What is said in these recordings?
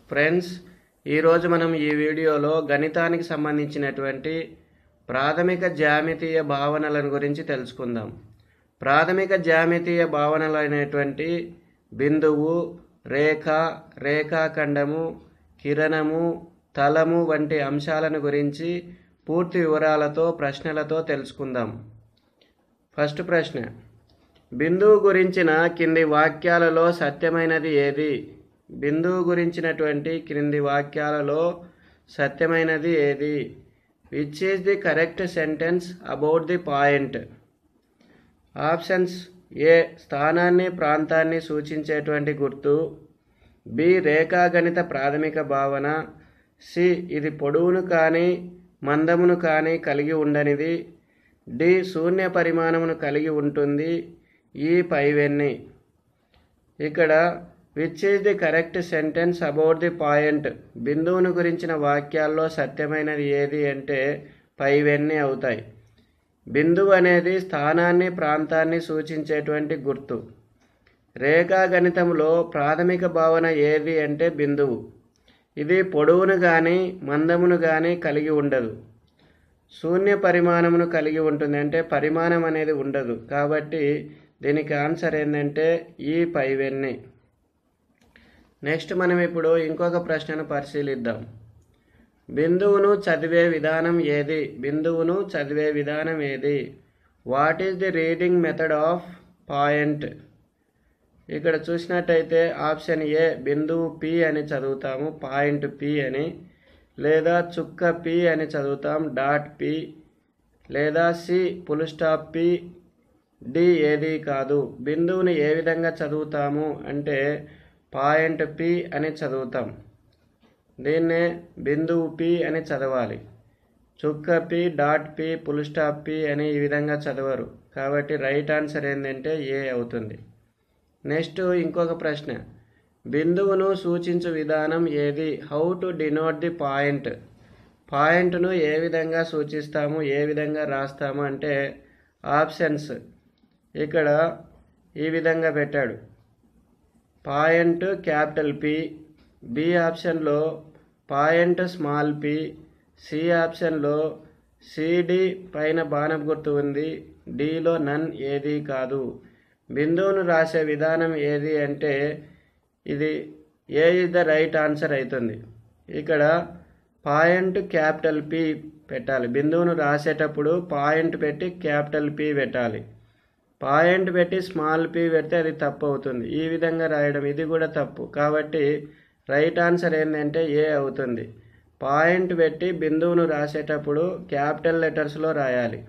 friends ఈరోజు మనం ఈ వీడియోలో గణితానికి సంబంధించినటువంటి ప్రాథమిక జ్యామితీయ భావనలను గురించి తెలుసుకుందాం ప్రాథమిక జ్యామితీయ భావనలు అయినటువంటి బిందువు రేఖ రేఖాఖండము కిరణము తలము వంటి అంశాలను గురించి పూర్తి వివరాలతో ప్రశ్నలతో తెలుసుకుందాం ఫస్ట్ ప్రశ్న బిందువు గురించిన కింది వాక్యాలలో సత్యమైనది ఏది బిందువు గురించినటువంటి క్రింది వాక్యాలలో సత్యమైనది ఏది which is the correct sentence about the point options A స్థానాన్ని ప్రాంతాన్ని సూచించేటువంటి గుర్తు బి రేఖాగణిత ప్రాథమిక భావన సి ఇది పొడవును కానీ మందమును కానీ కలిగి ఉండనిది డి శూన్య పరిమాణమును కలిగి ఉంటుంది ఈ పైవన్నీ ఇక్కడ which is the correct sentence about the point బిందువును గురించిన వాక్యాల్లో సత్యమైనది ఏది అంటే పైవన్నీ అవుతాయి బిందువు అనేది స్థానాన్ని ప్రాంతాన్ని సూచించేటువంటి గుర్తు రేఖాగణితంలో ప్రాథమిక భావన ఏది అంటే బిందువు ఇది పొడవును కానీ మందమును కానీ కలిగి ఉండదు శూన్య పరిమాణమును కలిగి ఉంటుంది అంటే పరిమాణం అనేది ఉండదు కాబట్టి దీనికి ఆన్సర్ ఏంటంటే ఈ పైవన్నీ నెక్స్ట్ మనం ఇప్పుడు ఇంకొక ప్రశ్నను పరిశీలిద్దాం బిందువును చదివే విధానం ఏది బిందువును చదివే విధానం ఏది what is the reading method of point ఇక్కడ చూసినట్టయితే ఆప్షన్ ఏ బిందువు పి అని చదువుతాము పాయింట్ పి అని లేదా చుక్క పి అని చదువుతాం డాట్ పి లేదా C full stop P D ఏది కాదు బిందువుని ఏ విధంగా చదువుతాము అంటే పాయింట్ పి అని చదువుతాం దీన్నే బిందువు పి అని చదవాలి చుక్క P dot P full stop P అని ఈ విధంగా చదవరు కాబట్టి రైట్ ఆన్సర్ ఏంటంటే ఏ అవుతుంది నెక్స్ట్ ఇంకొక ప్రశ్న బిందువును సూచించు విధానం ఏది how to denote the point పాయింట్ను ఏ విధంగా సూచిస్తాము ఏ విధంగా రాస్తాము అంటే ఆప్షన్స్ ఇక్కడ ఈ విధంగా పెట్టాడు పాయింట్ క్యాపిటల్ పి బి ఆప్షన్లో పాయింట్ స్మాల్ పి సి ఆప్షన్లో సిడి పైన బాణం గుర్తు ఉంది డిలో నన్ ఏది కాదు బిందువును రాసే విధానం ఏది అంటే ఇది A is the right answer అవుతుంది ఇక్కడ పాయింట్ క్యాపిటల్ పి పెట్టాలి బిందువును రాసేటప్పుడు పాయింట్ పెట్టి క్యాపిటల్ పి పెట్టాలి పాయింట్ పెట్టి స్మాల్ పి పెడితే అది తప్పు అవుతుంది ఈ విధంగా రాయడం ఇది కూడా తప్పు కాబట్టి రైట్ ఆన్సర్ ఏంటంటే ఏ అవుతుంది పాయింట్ పెట్టి బిందువును రాసేటప్పుడు క్యాపిటల్ లెటర్స్లో రాయాలి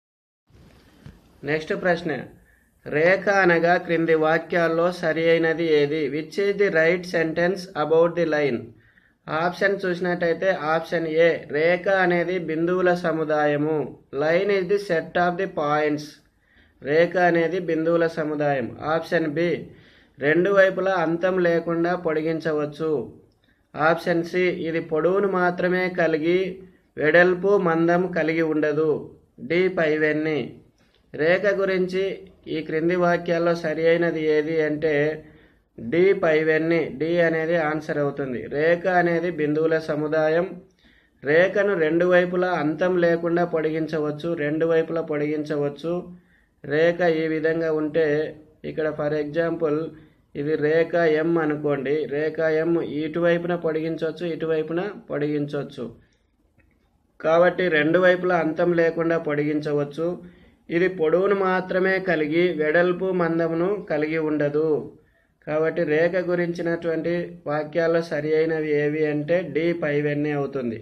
నెక్స్ట్ ప్రశ్న రేఖ అనగా క్రింది వాక్యాల్లో సరి అయినది ఏది which is the right sentence about the line option చూసినట్టయితే ఆప్షన్ ఏ రేఖ అనేది బిందువుల సముదాయము line is the set of the points రేఖ అనేది బిందువుల సముదాయం ఆప్షన్ బి రెండు వైపులా అంతం లేకుండా పొడిగించవచ్చు ఆప్షన్ సి ఇది పొడవును మాత్రమే కలిగి వెడల్పు మందం కలిగి ఉండదు డి పైవన్నీ రేఖ గురించి ఈ క్రింది వాక్యాల్లో సరి అయినది ఏది అంటే డి పైవన్నీ డి అనేది ఆన్సర్ అవుతుంది రేఖ అనేది బిందువుల సముదాయం రేఖను రెండు వైపులా అంతం లేకుండా పొడిగించవచ్చు రెండు వైపులా పొడిగించవచ్చు రేఖ ఈ విధంగా ఉంటే ఇక్కడ ఫర్ ఎగ్జాంపుల్ ఇది రేఖ ఎం అనుకోండి రేఖ ఎం ఇటువైపున పొడిగించవచ్చు ఇటువైపున పొడిగించవచ్చు కాబట్టి రెండు వైపులా అంతం లేకుండా పొడిగించవచ్చు ఇది పొడవును మాత్రమే కలిగి వెడల్పు మందమును కలిగి ఉండదు కాబట్టి రేఖ గురించినటువంటి వాక్యాల్లో సరి అయినవి ఏవి అంటే డి పైవన్నీ అవుతుంది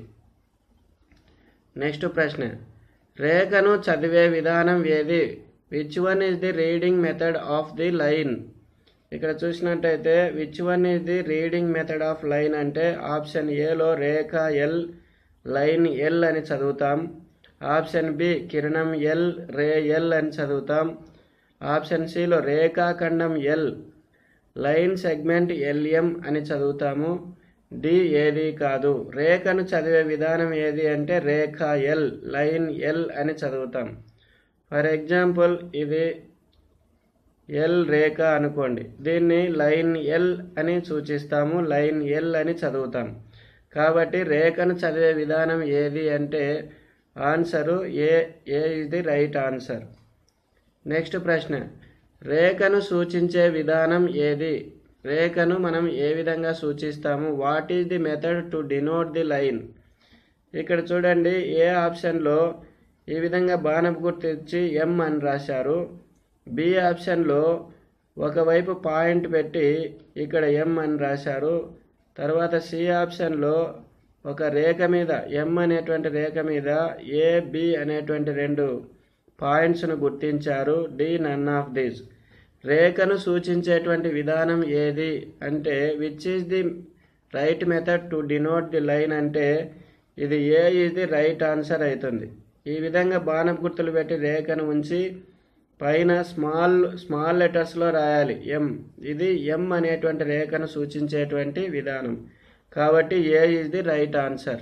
నెక్స్ట్ ప్రశ్న రేఖను చదివే విధానం ఏది which one is the reading method of the line ఇక్కడ చూసినట్టయితే which one is the reading method of line అంటే ఆప్షన్ ఏలో రేఖ ఎల్ లైన్ ఎల్ అని చదువుతాం ఆప్షన్ బి కిరణం ఎల్ రే ఎల్ అని చదువుతాం ఆప్షన్ సిలో రేఖాఖండం ఎల్ లైన్ సెగ్మెంట్ ఎల్ఎం అని చదువుతాము డి ఏది కాదు రేఖను చదివే విధానం ఏది అంటే రేఖ ఎల్ లైన్ ఎల్ అని చదువుతాం ఫర్ ఎగ్జాంపుల్ ఇది ఎల్ రేఖ అనుకోండి దీన్ని లైన్ ఎల్ అని సూచిస్తాము లైన్ ఎల్ అని చదువుతాం కాబట్టి రేఖను చదివే విధానం ఏది అంటే answer A A is the right answer next ప్రశ్న రేఖను సూచించే విధానం ఏది రేఖను మనం ఏ విధంగా సూచిస్తాము what is the method to denote the line ఇక్కడ చూడండి ఏ ఆప్షన్లో ఈ విధంగా బాణపు గుర్తు ఇచ్చి ఎం అని రాశారు బి ఆప్షన్లో ఒకవైపు పాయింట్ పెట్టి ఇక్కడ ఎం అని రాశారు తర్వాత సి ఆప్షన్లో ఒక రేఖ మీద ఎం అనేటువంటి రేఖ మీద ఏ బి అనేటువంటి రెండు పాయింట్స్ను గుర్తించారు డి నన్ ఆఫ్ దీస్ రేఖను సూచించేటువంటి విధానం ఏది అంటే which is the right method to denote the line అంటే ఇది A is the right answer అవుతుంది ఈ విధంగా బాణపు గుర్తులు పెట్టి రేఖను ఉంచి పైన స్మాల్ స్మాల్ లెటర్స్లో రాయాలి ఎం ఇది ఎం అనేటువంటి రేఖను సూచించేటువంటి విధానం కాబట్టి A is the right answer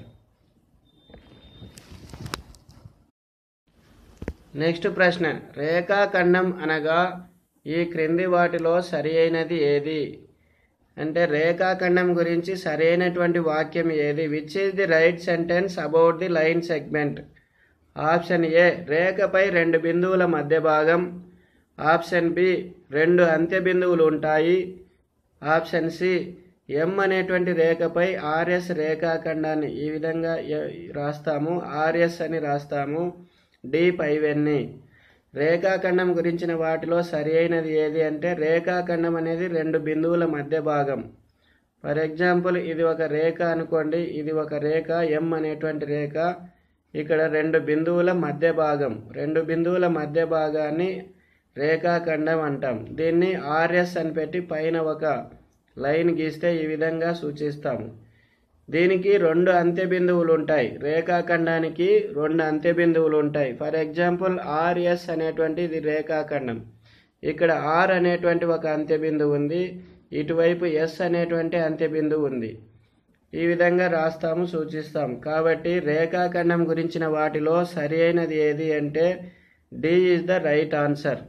next ప్రశ్న రేఖాఖండం అనగా ఈ క్రింది వాటిలో సరి అయినది ఏది అంటే రేఖాఖండం గురించి సరైనటువంటి వాక్యం ఏది which is the right sentence about the line segment option A రేఖపై రెండు బిందువుల మధ్య భాగం ఆప్షన్ బి రెండు అంత్య బిందువులు ఉంటాయి ఆప్షన్ సి ఎం అనేటువంటి రేఖపై ఆర్ఎస్ రేఖాఖండాన్ని ఈ విధంగా ఎ- రాస్తాము ఆర్ఎస్ అని రాస్తాము డి పైవన్నీ రేఖాఖండం గురించిన వాటిలో సరి అయినది ఏది అంటే రేఖాఖండం అనేది రెండు బిందువుల మధ్య భాగం ఫర్ ఎగ్జాంపుల్ ఇది ఒక రేఖ అనుకోండి ఇది ఒక రేఖ ఎం అనేటువంటి రేఖ ఇక్కడ రెండు బిందువుల మధ్య భాగం రెండు బిందువుల మధ్య భాగాన్ని రేఖాఖండం అంటాం దీన్ని ఆర్ఎస్ అని పెట్టి పైన ఒక లైన్ గీస్తే ఈ విధంగా సూచిస్తాము దీనికి రెండు అంత్య బిందువులు ఉంటాయి రేఖాఖండానికి రెండు అంత్య బిందువులు ఉంటాయి ఫర్ ఎగ్జాంపుల్ ఆర్ఎస్ అనేటువంటి ఇది రేఖాఖండం ఇక్కడ ఆర్ అనేటువంటి ఒక అంత్య బిందువు ఉంది ఇటువైపు ఎస్ అనేటువంటి అంత్య బిందువు ఉంది ఈ విధంగా రాస్తాము సూచిస్తాము కాబట్టి రేఖాఖండం గురించిన వాటిలో సరి అయినది ఏది అంటే D is the right answer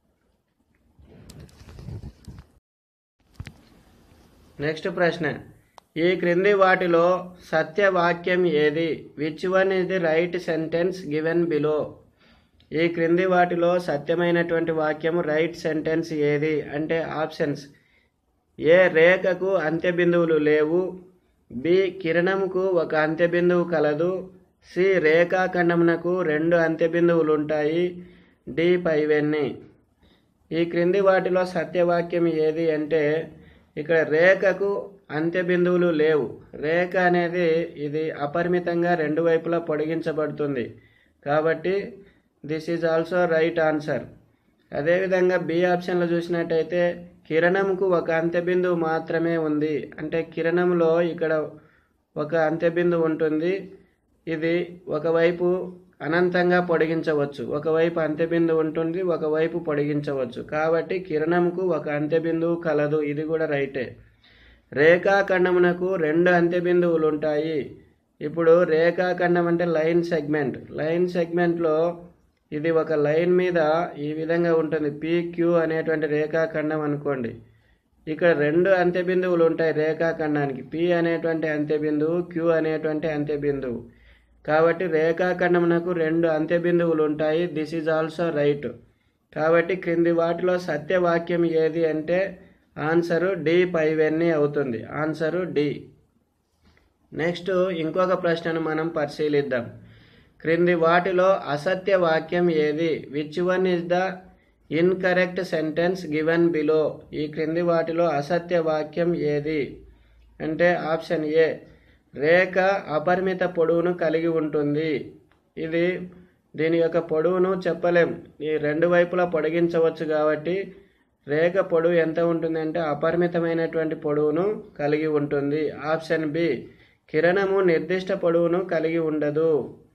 next ప్రశ్న ఈ క్రింది వాటిలో సత్యవాక్యం ఏది which one is the right sentence given below ఈ క్రింది వాటిలో సత్యమైనటువంటి వాక్యము రైట్ సెంటెన్స్ ఏది అంటే ఆప్షన్స్ ఏ రేఖకు అంత్య బిందువులు లేవు బి కిరణంకు ఒక అంత్య బిందువు కలదు సి రేఖాఖండమునకు రెండు అంత్య బిందువులు ఉంటాయి డి పైవన్నీ ఈ క్రింది వాటిలో సత్యవాక్యం ఏది అంటే ఇక్కడ రేఖకు అంత్య బిందువులు లేవు రేఖ అనేది ఇది అపరిమితంగా రెండు వైపులా పొడిగించబడుతుంది కాబట్టి this is also right answer అదేవిధంగా బి ఆప్షన్లో చూసినట్టయితే కిరణంకు ఒక అంత్య బిందువు మాత్రమే ఉంది అంటే కిరణంలో ఇక్కడ ఒక అంత్య బిందువు ఉంటుంది ఇది ఒకవైపు అనంతంగా పొడిగించవచ్చు ఒకవైపు అంత్య బిందువు ఉంటుంది ఒకవైపు పొడిగించవచ్చు కాబట్టి కిరణంకు ఒక అంత్య బిందువు కలదు ఇది కూడా రైటే రేఖాఖండమునకు రెండు అంత్య బిందువులు ఉంటాయి ఇప్పుడు రేఖాఖండం అంటే లైన్ సెగ్మెంట్ లైన్ సెగ్మెంట్లో ఇది ఒక లైన్ మీద ఈ విధంగా ఉంటుంది పీక్యూ అనేటువంటి రేఖాఖండం అనుకోండి ఇక్కడ రెండు అంత్య బిందువులు ఉంటాయి రేఖాఖండానికి పి అనేటువంటి అంత్య బిందువు క్యూ అనేటువంటి అంత్య బిందువు కాబట్టి రేఖాఖండమునకు రెండు అంత్య బిందువులు ఉంటాయి దిస్ ఈజ్ ఆల్సో రైట్ కాబట్టి క్రింది వాటిలో సత్యవాక్యం ఏది అంటే ఆన్సరు డి పైవన్నీ అవుతుంది ఆన్సరు డి నెక్స్ట్ ఇంకొక ప్రశ్నను మనం పరిశీలిద్దాం క్రింది వాటిలో అసత్య వాక్యం ఏది which one is the incorrect sentence given below ఈ క్రింది వాటిలో అసత్య వాక్యం ఏది అంటే ఆప్షన్ ఏ రేఖ అపరిమిత పొడవును కలిగి ఉంటుంది ఇది దీని యొక్క పొడవును చెప్పలేం ఈ రెండు వైపులా పొడిగించవచ్చు కాబట్టి రేఖ పొడవు ఎంత ఉంటుంది అంటే అపరిమితమైనటువంటి పొడవును కలిగి ఉంటుంది ఆప్షన్ బి కిరణము నిర్దిష్ట పొడవును కలిగి ఉండదు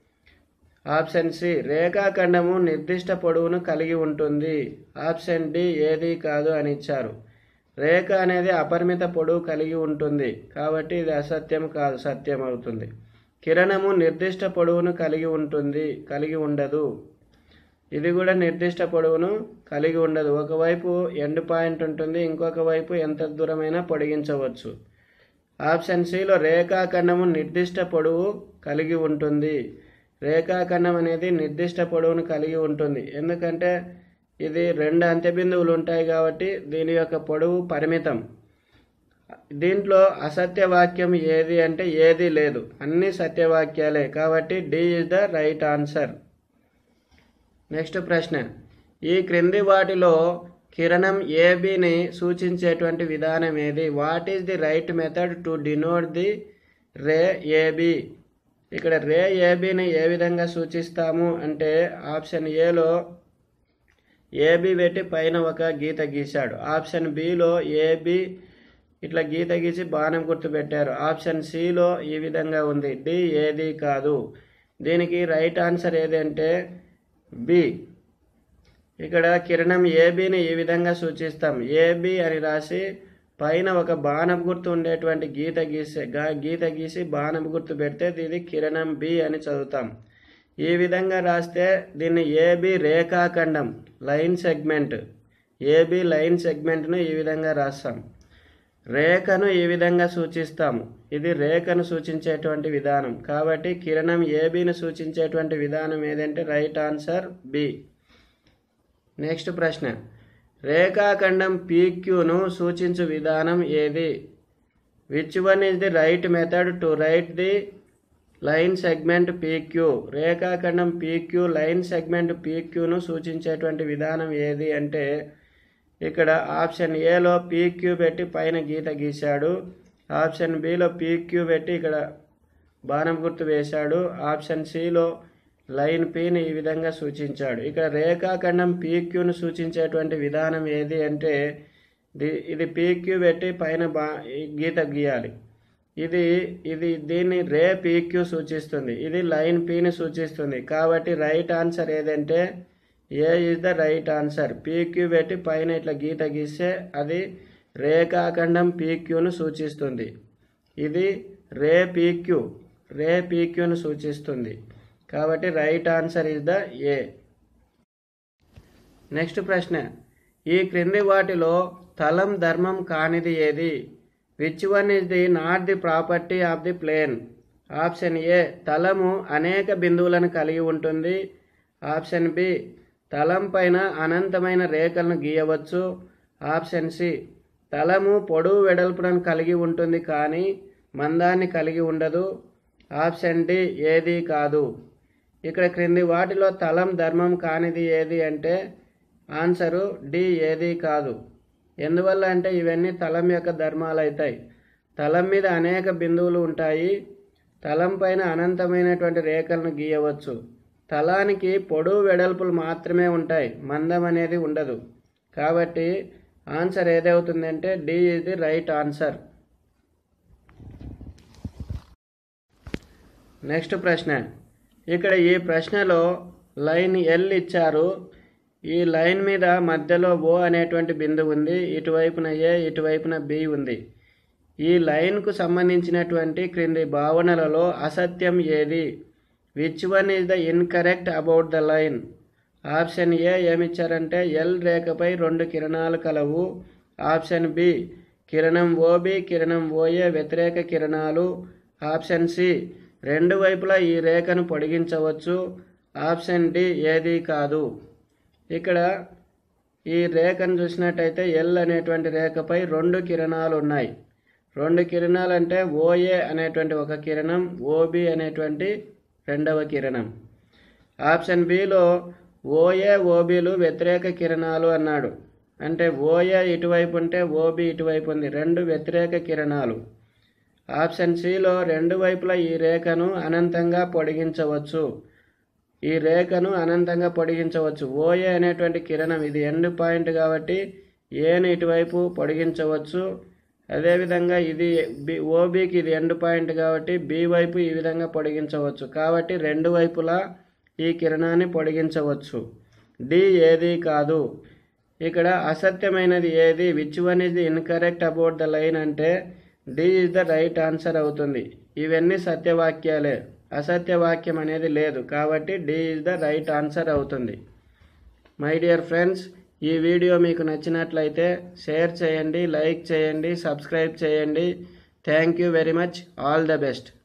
ఆప్షన్ సి రేఖాఖండము నిర్దిష్ట పొడవును కలిగి ఉంటుంది ఆప్షన్ డి ఏది కాదు అని ఇచ్చారు రేఖ అనేది అపరిమిత పొడవు కలిగి ఉంటుంది కాబట్టి ఇది అసత్యం కాదు సత్యం అవుతుంది కిరణము నిర్దిష్ట పొడవును కలిగి ఉంటుంది కలిగి ఉండదు ఇది కూడా నిర్దిష్ట పొడవును కలిగి ఉండదు ఒకవైపు ఎండ్ పాయింట్ ఉంటుంది ఇంకొక వైపు ఎంత దూరమైనా పొడిగించవచ్చు ఆప్షన్ సిలో రేఖాఖండము నిర్దిష్ట పొడవు కలిగి ఉంటుంది రేఖాఖండం అనేది నిర్దిష్ట పొడవును కలిగి ఉంటుంది ఎందుకంటే ఇది రెండు అంత్య బిందువులు ఉంటాయి కాబట్టి దీని యొక్క పొడవు పరిమితం దీంట్లో అసత్య వాక్యం ఏది అంటే ఏది లేదు అన్ని సత్యవాక్యాలే కాబట్టి D is the right answer next ప్రశ్న ఈ క్రింది వాటిలో కిరణం ఏబిని సూచించేటువంటి విధానం ఏది what is the right method to denote the ray AB ఇక్కడ రే ఏబిని ఏ విధంగా సూచిస్తాము అంటే ఆప్షన్ ఏలో ఏబి పెట్టి పైన ఒక గీత గీశాడు ఆప్షన్ బిలో ఏబి ఇట్లా గీత గీసి బాణం గుర్తు పెట్టారు ఆప్షన్ సిలో ఈ విధంగా ఉంది డి ఏది కాదు దీనికి రైట్ ఆన్సర్ ఏదంటే బి ఇక్కడ కిరణం ఏబిని ఈ విధంగా సూచిస్తాం ఏబి అని రాసి పైన ఒక బాణం గుర్తు ఉండేటువంటి గీత గీసే గా- గీత గీసి బాణం గుర్తు పెడితే ఇది కిరణం బి అని చదువుతాం ఈ విధంగా రాస్తే దీన్ని ఏబి రేఖాఖండం లైన్ సెగ్మెంట్ ఏబి లైన్ సెగ్మెంట్ను ఈ విధంగా రాస్తాం రేఖను ఈ విధంగా సూచిస్తాము ఇది రేఖను సూచించేటువంటి విధానం కాబట్టి కిరణం ఏబిని సూచించేటువంటి విధానం ఏదంటే రైట్ ఆన్సర్ బి నెక్స్ట్ ప్రశ్న రేఖాఖండం పీక్యూను సూచించు విధానం ఏది which one is the right method to write the line segment PQ రేఖాఖండం పీక్యూ లైన్ సెగ్మెంట్ పీక్యూను సూచించేటువంటి విధానం ఏది అంటే ఇక్కడ ఆప్షన్ ఏలో పీక్యూ పెట్టి పైన గీత గీశాడు ఆప్షన్ బిలో పీక్యూ పెట్టి ఇక్కడ బాణం గుర్తు వేశాడు ఆప్షన్ సిలో లైన్ పిని ఈ విధంగా సూచించాడు ఇక్కడ రేఖాఖండం పీక్యూను సూచించేటువంటి విధానం ఏది అంటే ది- ఇది పీక్యూ పెట్టి పైన బా ఈ గీత గీయాలి ఇది ఇది దీన్ని రే పీక్యూ సూచిస్తుంది ఇది లైన్ పిని సూచిస్తుంది కాబట్టి రైట్ ఆన్సర్ ఏదంటే A is the right answer PQ పెట్టి పైన ఇట్లా గీత గీస్తే అది రేఖాఖండం పీక్యూను సూచిస్తుంది ఇది రే పీక్యూ రే పీక్యూను సూచిస్తుంది కాబట్టి right answer is the A next ప్రశ్న ఈ క్రింది వాటిలో తలం ధర్మం కానిది ఏది which one is the not the property of the plane option A తలము అనేక బిందువులను కలిగి ఉంటుంది ఆప్షన్ బి తలం పైన అనంతమైన రేఖలను గీయవచ్చు ఆప్షన్ సి తలము పొడవు వెడల్పులను కలిగి ఉంటుంది కానీ మందాన్ని కలిగి ఉండదు ఆప్షన్ డి ఏది కాదు ఇక్కడ క్రింది వాటిలో తలం ధర్మం కానిది ఏది అంటే ఆన్సరు డి ఏది కాదు ఎందువల్ల అంటే ఇవన్నీ తలం యొక్క ధర్మాలు అవుతాయి తలం మీద అనేక బిందువులు ఉంటాయి తలం పైన అనంతమైనటువంటి రేఖలను గీయవచ్చు తలానికి పొడవు వెడల్పులు మాత్రమే ఉంటాయి మందం అనేది ఉండదు కాబట్టి ఆన్సర్ ఏదవుతుందంటే D is the right answer next ప్రశ్న ఇక్కడ ఈ ప్రశ్నలో లైన్ ఎల్ ఇచ్చారు ఈ లైన్ మీద మధ్యలో ఓ అనేటువంటి బిందువు ఉంది ఇటువైపున ఏ ఇటువైపున బి ఉంది ఈ లైన్కు సంబంధించినటువంటి క్రింది భావనలలో అసత్యం ఏది which one is the incorrect about the line option A ఏమిచ్చారంటే ఎల్ రేఖపై రెండు కిరణాలు కలవు ఆప్షన్ బి కిరణం ఓబి కిరణం ఓఏ వ్యతిరేక కిరణాలు ఆప్షన్ సి రెండు వైపులా ఈ రేఖను పొడిగించవచ్చు ఆప్షన్ డి ఏది కాదు ఇక్కడ ఈ రేఖను చూసినట్టయితే ఎల్ అనేటువంటి రేఖపై రెండు కిరణాలు ఉన్నాయి రెండు కిరణాలు అంటే ఓఏ అనేటువంటి ఒక కిరణం ఓబి అనేటువంటి రెండవ కిరణం ఆప్షన్ బిలో ఓఏ ఓబీలు వ్యతిరేక కిరణాలు అన్నాడు అంటే ఓఏ ఇటువైపు ఉంటే ఓబి ఇటువైపు ఉంది రెండు వ్యతిరేక కిరణాలు ఆప్షన్ సిలో రెండు వైపులా ఈ రేఖను అనంతంగా పొడిగించవచ్చు ఈ రేఖను అనంతంగా పొడిగించవచ్చు ఓఏ అనేటువంటి కిరణం ఇది ఎండ్ పాయింట్ కాబట్టి ఏని ఇటువైపు పొడిగించవచ్చు అదేవిధంగా ఇది బి ఓబికి ఇది ఎండ్ పాయింట్ కాబట్టి బి వైపు ఈ విధంగా పొడిగించవచ్చు కాబట్టి రెండు వైపులా ఈ కిరణాన్ని పొడిగించవచ్చు డి ఏది కాదు ఇక్కడ అసత్యమైనది ఏది which one is the incorrect about the line అంటే D is the right answer అవుతుంది ఇవన్నీ సత్యవాక్యాలే అసత్యవాక్యం అనేది లేదు కాబట్టి D is the right answer అవుతుంది మై డియర్ ఫ్రెండ్స్ ఈ వీడియో మీకు నచ్చినట్లయితే షేర్ చేయండి లైక్ చేయండి సబ్స్క్రైబ్ చేయండి thank you very much all the best